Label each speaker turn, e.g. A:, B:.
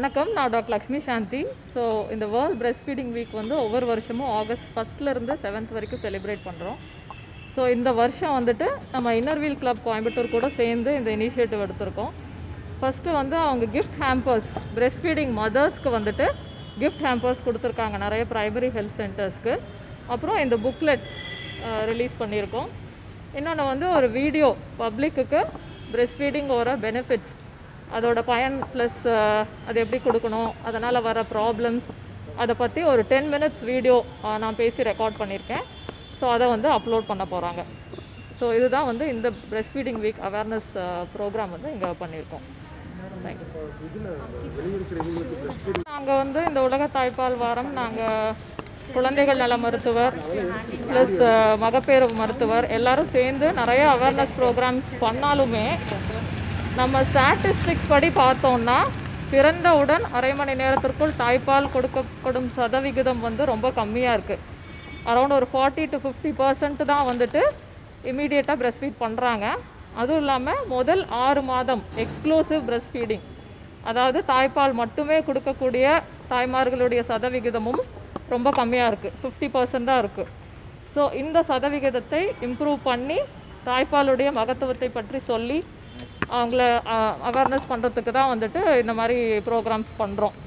A: வணக்கம் நான் doctor Lakshmi Shanti so இந்த வேர்ல்ட் பிரெஸ்ட் ஃபீடிங் வீக் வந்து ஒவ்வொரு வருஷமும் ஆகஸ்ட் ஃபஸ்ட்லேருந்து செவன்த் வரைக்கும் செலிப்ரேட் பண்ணுறோம் ஸோ இந்த வருஷம் வந்துட்டு நம்ம இன்னர்வீல் கிளப் கோயம்புத்தூர் கூட சேர்ந்து இந்த இனிஷியேட்டிவ் எடுத்திருக்கோம் ஃபஸ்ட்டு வந்து அவங்க கிஃப்ட் ஹேம்பர்ஸ் பிரெஸ்ட் ஃபீடிங் மதர்ஸ்க்கு வந்துட்டு கிஃப்ட் ஹேம்பர்ஸ் கொடுத்துருக்காங்க நிறைய ப்ரைமரி ஹெல்த் சென்டர்ஸ்க்கு அப்புறம் இந்த புக்லெட் ரிலீஸ் பண்ணியிருக்கோம் இன்னொன்று வந்து ஒரு வீடியோ பப்ளிக்குக்கு பிரெஸ்ட் ஃபீடிங்கோட பெனிஃபிட்ஸ் அதோட பயன் ப்ளஸ் அது எப்படி கொடுக்கணும் அதனால் வர ப்ராப்ளம்ஸ் அதை பற்றி ஒரு டென் மினிட்ஸ் வீடியோ நான் பேசி ரெக்கார்ட் பண்ணியிருக்கேன் ஸோ அதை வந்து அப்லோட் பண்ண போகிறாங்க ஸோ இதுதான் வந்து இந்த breastfeeding week awareness programme வந்து இங்கே பண்ணியிருக்கோம் நாங்கள் வந்து இந்த உலக தாய்ப்பால் வாரம் நாங்கள் குழந்தைகள் நல மருத்துவர் ப்ளஸ் மகப்பேறு மருத்துவர் எல்லாரும் சேர்ந்து நிறைய அவேர்னஸ் ப்ரோக்ராம்ஸ் பண்ணாலுமே நம்ம ஸ்டாட்டிஸ்டிக்ஸ் படி பார்த்தோம்னா பிறந்தவுடன் அரை மணி நேரத்திற்குள் தாய்ப்பால் கொடுக்கப்படும் சதவிகிதம் வந்து ரொம்ப கம்மியாக இருக்குது அரௌண்ட் ஒரு ஃபார்ட்டி டு ஃபிஃப்டி பர்சன்ட் தான் வந்துட்டு இமீடியட்டாக பிரஸ்ட் ஃபீட் பண்ணுறாங்க அதுவும் இல்லாமல் முதல் ஆறு மாதம் எக்ஸ்க்ளூசிவ் பிரஸ்ட் ஃபீடிங் அதாவது தாய்ப்பால் மட்டுமே கொடுக்கக்கூடிய தாய்மார்களுடைய சதவிகிதமும் ரொம்ப கம்மியாக இருக்குது ஃபிஃப்டி பர்சன்ட் தான் இருக்குது ஸோ இந்த சதவிகிதத்தை இம்ப்ரூவ் பண்ணி தாய்ப்பாலுடைய மகத்துவத்தை பற்றி சொல்லி அவங்கள அவேர்னஸ் பண்ணுறதுக்கு தான் வந்துட்டு இந்த மாதிரி ப்ரோக்ராம்ஸ் பண்ணுறோம்